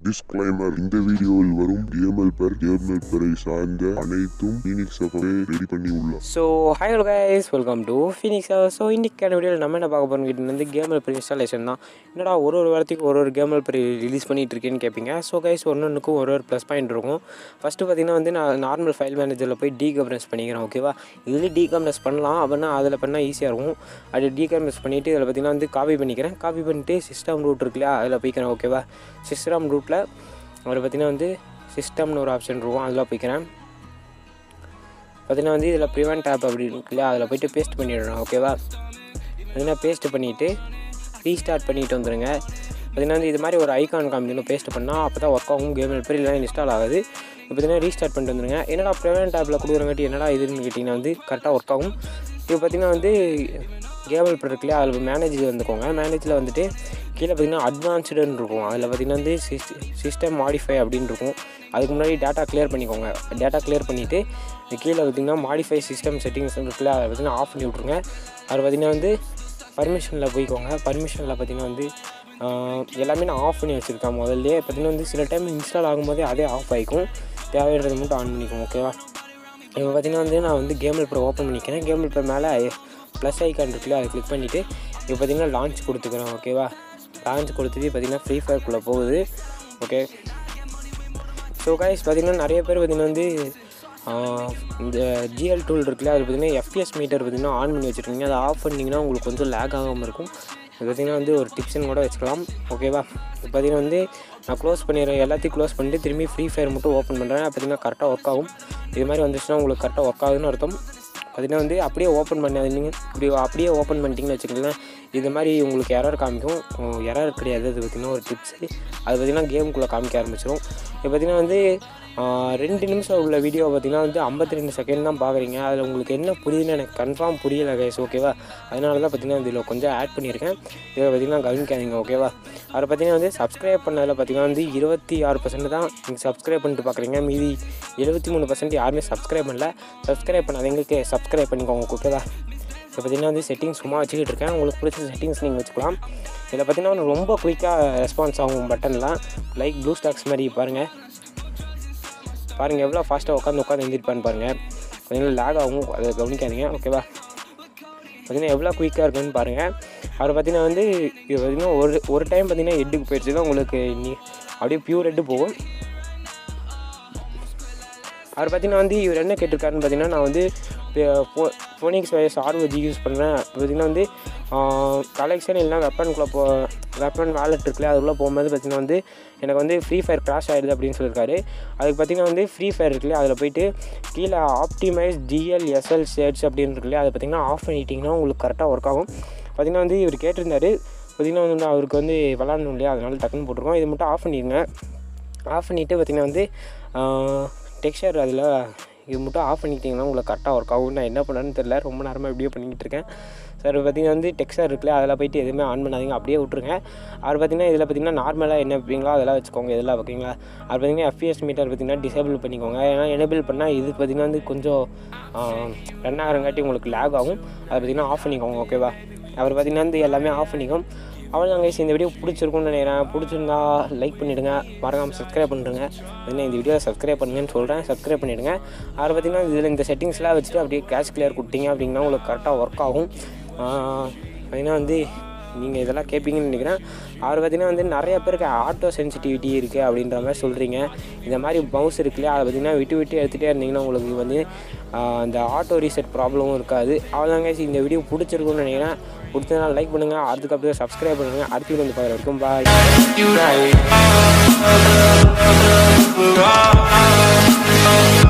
Disclaimer இந்த வீடியோவில் வரும் கேமல் பெர் கேமல் பெரை சார்ந்த அனைத்தும் ஃபீனிக்ஸ் அப்பவே ரெடி பண்ணி உள்ளார் so hi guys welcome to Phoenix so இன்றைக்கான வீடியோவில் நம்ம என்ன பார்க்க போகிறோம் கிட்ட வந்து கேமல் பெரிய இன்ஸ்டாலேஷன் தான் என்னடா ஒரு ஒரு வாரத்துக்கு ஒரு ஒரு கேமல் பெரிய ரிலீஸ் பண்ணிட்டு இருக்கேன்னு கேட்பீங்க ஸோ கைஸ் ஒன்று ஒன்றுக்கும் ஒரு ஒரு ப்ளஸ் பாயிண்ட் இருக்கும் ஃபஸ்ட்டு பார்த்தீங்கன்னா வந்து நான் நார்மல் ஃபைல் மேனேஜரில் போய் டீகம்ப்ரஸ் பண்ணிக்கிறேன் ஓகேவா இதுலேயும் டீகம்ப்ரஸ் பண்ணலாம் அப்படின்னா அதில் பண்ணால் ஈஸியாக இருக்கும் அது டீகம்ப்ரஸ் பண்ணிவிட்டு இதில் பார்த்தீங்கன்னா வந்து காப்பி பண்ணிக்கிறேன் காப்பி பண்ணிட்டு சிஸ்டம் ரூட் இருக்கு இல்லையா அதில் போய்க்கிறேன் ஓகேவா சிஸ்டம் ரூட்டில் அதில் பார்த்தீங்கன்னா வந்து சிஸ்டம்னு ஒரு ஆப்ஷன் இருக்கும் அதில் போய்க்கிறேன் பார்த்தீங்கன்னா வந்து இதில் ப்ரிவென்ட் ஆப் அப்படி இருக்கு இல்லையா அதில் போயிட்டு பேஸ்ட் பண்ணிடுறோம் ஓகேவா பார்த்தீங்கன்னா பேஸ்ட் பண்ணிவிட்டு ரீஸ்டார்ட் பண்ணிட்டு வந்துடுங்க பார்த்தீங்கன்னா வந்து இது மாதிரி ஒரு ஐகான் காமிக்கணும் பேஸ்ட் பண்ணால் அப்போ தான் ஒர்க் ஆகும் கேம் பேர் இல்லைனா இன்ஸ்டால் ஆகாது இப்போ பார்த்தீங்கன்னா ரீஸ்டார்ட் பண்ணிட்டு வந்துடுங்க என்னடா ப்ரிவென்ட் ஆப்பில் கொடுக்குறங்காட்டி என்னடா இதுன்னு கேட்டிங்கன்னா வந்து கரெக்டாக ஒர்க் ஆகும் இப்போ பார்த்தீங்கன்னா வந்து கேபிள் ப்ராடக்ட் இல்லையா அதில் மேனேஜ் வந்துக்கோங்க மேனேஜில் வந்துட்டு கீழே பார்த்தீங்கன்னா அட்வான்ஸ்டுன்னு இருக்கும் அதில் பார்த்தீங்கன்னா வந்து சிஸ்டம் மாடிஃபை அப்படின்னு இருக்கும் அதுக்கு முன்னாடி டேட்டா கிளியர் பண்ணிக்கோங்க டேட்டா கிளியர் பண்ணிவிட்டு கீழே பார்த்தீங்கன்னா மாடிஃபை சிஸ்டம் செட்டிங்ஸ் இருக்குல்ல அதை பார்த்தீங்கன்னா ஆஃப் பண்ணி விட்ருங்க அதில் பார்த்தீங்கன்னா வந்து பர்மிஷனில் போய்க்கோங்க பர்மிஷனில் பார்த்தீங்கன்னா வந்து ஆஹ், எல்லாமே நான் ஆஃப் பண்ணி வச்சுருக்கேன் முதல்ல பார்த்தீங்கன்னா வந்து சில டைம் இன்ஸ்டால் ஆகும்போதே அதே ஆஃப் ஆகிக்கும் தேவையானது மட்டும் ஆன் பண்ணிக்கோங்க ஓகேவா இப்போ பார்த்தீங்கன்னா வந்து நான் வந்து கேமில் ப்ரோ ஓப்பன் பண்ணிக்கிறேன் கேமில் ப்ரோ மேலே ப்ளஸ் ஐக்கான் இருக்குல்ல அதை கிளிக் பண்ணிவிட்டு இப்போ பார்த்தீங்கன்னா லான்ச் கொடுத்துக்கிறேன் ஓகேவா லான்ச் கொடுத்துட்டு பார்த்தீங்கன்னா ஃப்ரீ ஃபயர்க்குள்ளே போகுது ஓகே ஸோ கைஸ் பார்த்தீங்கன்னா நிறைய பேர் பார்த்தீங்கன்னா வந்து ஆஹ், இந்த ஜிஎல் டூல் இருக்குல்ல அது பார்த்தீங்கன்னா எஃப்பிஎஸ் மீட்டர் பார்த்தீங்கன்னா ஆன் பண்ணி வச்சுருக்கீங்க அதை ஆஃப் பண்ணிங்கன்னா உங்களுக்கு கொஞ்சம் லேக் ஆகாமல் இருக்கும் இது பார்த்தீங்கன்னா வந்து ஒரு டிப்ஸ்னு கூட வச்சுக்கலாம் ஓகேவா இப்போ பார்த்தீங்கன்னா வந்து நான் க்ளோஸ் பண்ணிடுறேன் எல்லாத்தையும் க்ளோஸ் பண்ணிட்டு திரும்பி ஃப்ரீ ஃபயர் மட்டும் ஓப்பன் பண்ணுறேன் பார்த்தீங்கன்னா கரெக்டாக ஒர்க் ஆகும் இது மாதிரி வந்துச்சுன்னா உங்களுக்கு கரெக்டாக ஒர்க் ஆகுதுன்னு அர்த்தம் பார்த்தீங்கன்னா வந்து அப்படியே ஓப்பன் பண்ணாதீங்க இப்படி அப்படியே ஓப்பன் பண்ணிட்டீங்கன்னு வச்சுக்கோங்களேன் இது மாதிரி உங்களுக்கு எரர் காமிக்கும் எரர் கிடையாது அது பார்த்திங்கன்னா ஒரு டிப்ஸு அது பார்த்திங்கன்னா கேமுக்குள்ளே காமிக்க ஆரம்பிச்சிடும் இப்போ பார்த்திங்கன்னா வந்து ஆஹ், ரெண்டு நிமிஷம் உள்ள வீடியோ பார்த்திங்கன்னா வந்து ஐம்பத்தி ரெண்டு செகண்ட் தான் பார்க்குறீங்க அதில் உங்களுக்கு என்ன புரியுதுன்னு எனக்கு கன்ஃபார்ம் புரியல கைஸ் ஓகேவா அதனால தான் பார்த்திங்கன்னா இதில் கொஞ்சம் ஆட் பண்ணியிருக்கேன் இதில் பார்த்திங்கன்னா கவனிக்காதீங்க ஓகேவா அதில் பார்த்திங்கன்னா வந்து சப்ஸ்கிரைப் பண்ணதில் பார்த்திங்கன்னா வந்து இருபத்தி ஆறு பர்சன்ட் தான் நீங்கள் சப்ஸ்கிரைப் பண்ணிட்டு பார்க்குறீங்க மீதி எழுபத்தி மூணு பர்சன்ட் யாருமே சப்ஸ்கிரைப் பண்ணல சப்ஸ்கிரைப் பண்ணாதவங்களுக்கு சப்ஸ்கிரைப் பண்ணிக்கோங்க ஓகேவா இப்போ பார்த்தீங்கன்னா வந்து செட்டிங்ஸ் சும்மா வச்சுக்கிட்டு இருக்கேன் உங்களுக்கு பிடிச்ச செட்டிங்ஸ் நீங்கள் வச்சுக்கலாம் இதில் பார்த்தீங்கன்னா ரொம்ப குயிக்காக ரெஸ்பான்ஸ் ஆகும் பட்டன்லாம் லைக் ப்ளூ ஸ்டாக்ஸ் மாதிரி பாருங்கள் பாருங்கள் எவ்வளோ ஃபாஸ்ட்டாக உட்காந்து உட்காந்து எழுந்திருப்பான்னு பாருங்கள் பார்த்தீங்கன்னா லேக் ஆகும் அதை கவனிக்காதீங்க ஓகேவா பார்த்தீங்கன்னா எவ்வளோ குயிக்காக இருக்குன்னு பாருங்கள் அவர் பார்த்தீங்கன்னா வந்து இது பார்த்தீங்கன்னா ஒரு ஒரு டைம் பார்த்தீங்கன்னா ஹெட்டுக்கு போயிடுச்சு தான் உங்களுக்கு நீ அப்படியே பியூர் ஹெட்டு போகும் அவர் பார்த்தீங்கன்னா வந்து இவர் என்ன கேட்டிருக்காருன்னு பார்த்தீங்கன்னா நான் வந்து ஃபோனிக்ஸ் வயஸ் ஆர்ஓஜி யூஸ் பண்ணுறேன் பார்த்தீங்கன்னா வந்து கலெக்ஷன் இல்லைனா வெப்பனுக்குள்ளே போ வெப்பன் வேலட் இருக்குல்ல அதுக்குள்ளே போகும்போது பார்த்தீங்கன்னா வந்து எனக்கு வந்து ஃப்ரீ ஃபயர் கிராஷ் ஆகிடுது அப்படின்னு சொல்லியிருக்காரு அதுக்கு பார்த்தீங்கன்னா வந்து ஃப்ரீ ஃபயர் இருக்குல்ல அதில் போயிட்டு கீழே ஆப்டிமைஸ் டிஎல் எஸ்எல் ஷேட்ஸ் அப்படின்னு இருக்குல்ல அதை பார்த்தீங்கன்னா ஆஃப் பண்ணிட்டீங்கன்னா உங்களுக்கு கரெக்டாக ஒர்க் ஆகும் பார்த்தீங்கன்னா வந்து இவர் கேட்டிருந்தாரு பார்த்தீங்கன்னா வந்து அவருக்கு வந்து விளாடணும் இல்லையா அதனால டக்குன்னு போட்டிருக்கோம் இது மட்டும் ஆஃப் பண்ணிடுங்க ஆஃப் பண்ணிவிட்டு பார்த்தீங்கன்னா வந்து டெக்ஸ்சர் அதில் இது மட்டும் ஆஃப் பண்ணிக்கிட்டிங்கன்னா உங்களுக்கு கரெக்டாக ஒர்க் ஆகும் நான் என்ன பண்ணேன்னு தெரில ரொம்ப நேரமாக இப்படியே பண்ணிக்கிட்டு இருக்கேன் சார் பார்த்தீங்கன்னா வந்து டெக்ஸ்சர் இருக்குல்ல அதில் போயிட்டு எதுவுமே ஆன் பண்ணாதீங்க அப்படியே விட்ருங்க அவர் பார்த்தீங்கன்னா இதில் பார்த்தீங்கன்னா நார்மலாக என்ன வைப்பீங்களோ அதெல்லாம் வச்சுக்கோங்க இதெல்லாம் வைக்கிங்களா அது பார்த்தீங்கன்னா எஃப்பிஎஸ் மீட்டர் பார்த்தீங்கன்னா டிசேபிள் பண்ணிக்கோங்க ஏன்னா எனேபிள் பண்ணால் இது பார்த்தீங்கன்னா வந்து கொஞ்சம் ரன் ஆகிறங்காட்டி உங்களுக்கு லேக் ஆகும் அதை பார்த்தீங்கன்னா ஆஃப் பண்ணிக்கோங்க ஓகேவா அவர் பார்த்தீங்கன்னா வந்து எல்லாமே ஆஃப் பண்ணிக்கும் அவ்வளோ கைஸ் இந்த வீடியோ பிடிச்சிருக்கும்னு நினைக்கிறேன் பிடிச்சிருந்தா லைக் பண்ணிவிடுங்க மறக்காமல் சப்ஸ்கிரைப் பண்ணுறேங்க என்ன இந்த வீடியோ சப்ஸ்கிரைப் பண்ணுங்கன்னு சொல்கிறேன் சப்ஸ்கிரைப் பண்ணிவிடுங்க அவர் பார்த்தீங்கன்னா இதில் இந்த செட்டிங்ஸ்லாம் வச்சுட்டு அப்படியே கேஷ் கிளியர் கொடுத்தீங்க அப்படின்னா உங்களுக்கு கரெக்டாக ஒர்க் ஆகும் ஏன்னா வந்து நீங்கள் இதெல்லாம் கேட்பீங்கன்னு நினைக்கிறேன் அவர் பார்த்தீங்கன்னா வந்து நிறைய பேருக்கு ஆட்டோ சென்சிட்டிவிட்டி இருக்குது அப்படின்ற மாதிரி சொல்கிறீங்க இந்த மாதிரி மவுஸ் இருக்குல்லையா அதை பார்த்தீங்கன்னா விட்டு விட்டு எடுத்துகிட்டே இருந்தீங்கன்னா உங்களுக்கு வந்து ஆஹ், இந்த ஆட்டோ ரீசெட் ப்ராப்ளமும் இருக்காது அவ்வளோதாங்க இந்த வீடியோ பிடிச்சிருக்குன்னு நினைக்கிறேன் பிடிச்சதுனா லைக் பண்ணுங்கள் அதுக்கப்புறம் சப்ஸ்கிரைப் பண்ணுங்கள் அடுத்த வீடியோ வந்து பார்க்குற வரைக்கும் பாய் you right.